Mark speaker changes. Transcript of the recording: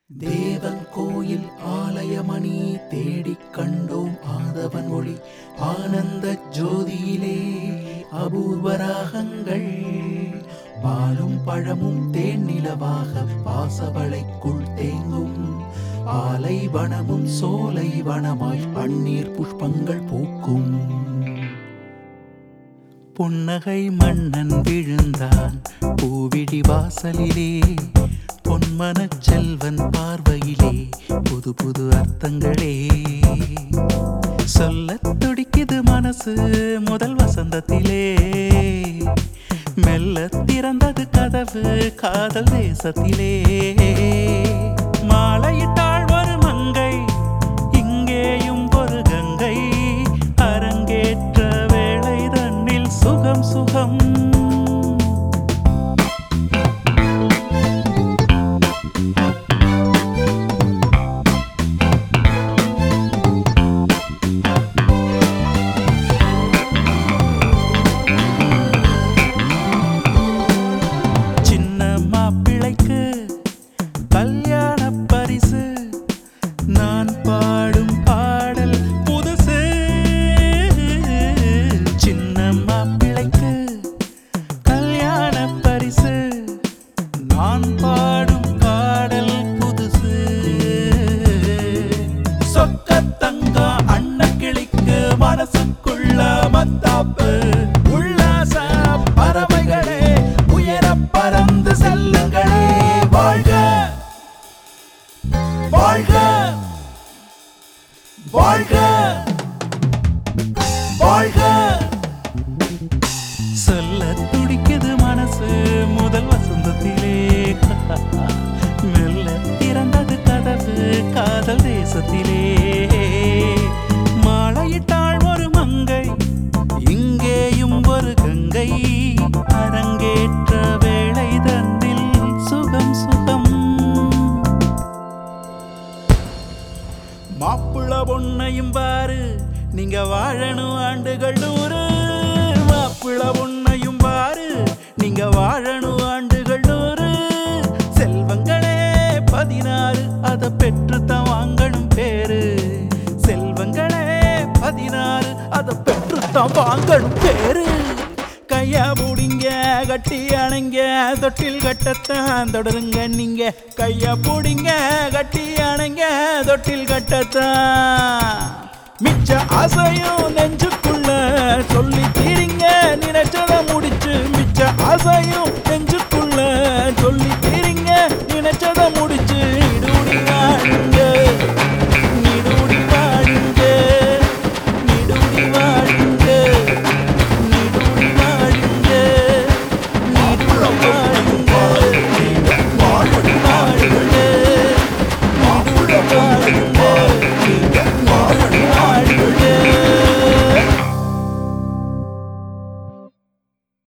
Speaker 1: தேவன் கோயில் ஆலயமணி தேடிக் கண்டோம் ஆதவன் ஒளி ஆனந்த ஜோதியிலே அபூர்வ ராகங்கள் பாலும் பழமும் தேன்னிலவாக பாசவளைக்குள் தேங்கும் ஆலை வனமும் சோலை வனமாய் பன்னீர் புஷ்பங்கள் பூக்கும் புன்னகை மன்னன் விழுந்தான் பூவிழி வாசலிலே பொன்மனச் செல்வன் பார்வையிலே புது புது அர்த்தங்களே சொல்லத் துடிக்குது மனசு முதல் வசந்தத்திலே மெல்ல திறந்தது கதவு காதல் தேசத்திலே மாலையிட்டாள் ஒரு மங்கை இங்கேயும் ஒரு கங்கை அரங்கேற்ற வேளை தன்னில் சுகம் சுகம் சின்ன மாப்பிள்ளைக்கு கல்யாண பரிசு நான் பாடும் பாடல் புதுசு சின்ன மாப்பிள்ளைக்கு கல்யாண பரிசு நான் பாடும் பாடல் புதுசு சொக்க தங்க அண்ண கிளிக்கு மனசுக்குள்ள மத்தாப்பு உல்லாச பறவைகளே உயர பறந்து செல்லுங்களே வாழ்க வாழ்க வாழ்க வாழ்க சொல்ல துடிக்குது மனசு முதல் வசந்தத்திலே மெல்ல திறந்தது கதவு காதல் தேசத்திலே மாலையிட்டாள் ஒரு மங்கை இங்கேயும் ஒரு கங்கை அரங்கேற்ற வேளை தன்னில் சுகம் சுகம் மாப்பிள்ள பொண்ணையும் பாரு நீங்க வாழணும் ஆண்டுகள் நூறு மாப்பிள்ள பொண்ணையும் பாரு நீங்க வாழணும் ஆண்டுகள் நூறு செல்வங்களே பதினாறு அதை பெற்றுத்தான் வாங்கணும் பேரு செல்வங்களே பதினாறு அதை பெற்றுத்தான் வாங்கணும் பேரு கையா பூடிங்க கட்டி அணைங்க தொட்டில் கட்டத்தான் தொடருங்க நீங்க கையா பூடிங்க கட்டி அணைங்க தொட்டில் கட்டத்தான் மிச்ச ஆசையும் நெஞ்சுக்குள்ள சொல்லி தீரிங்க நினைச்சத முடிச்சு மிச்ச ஆசையும்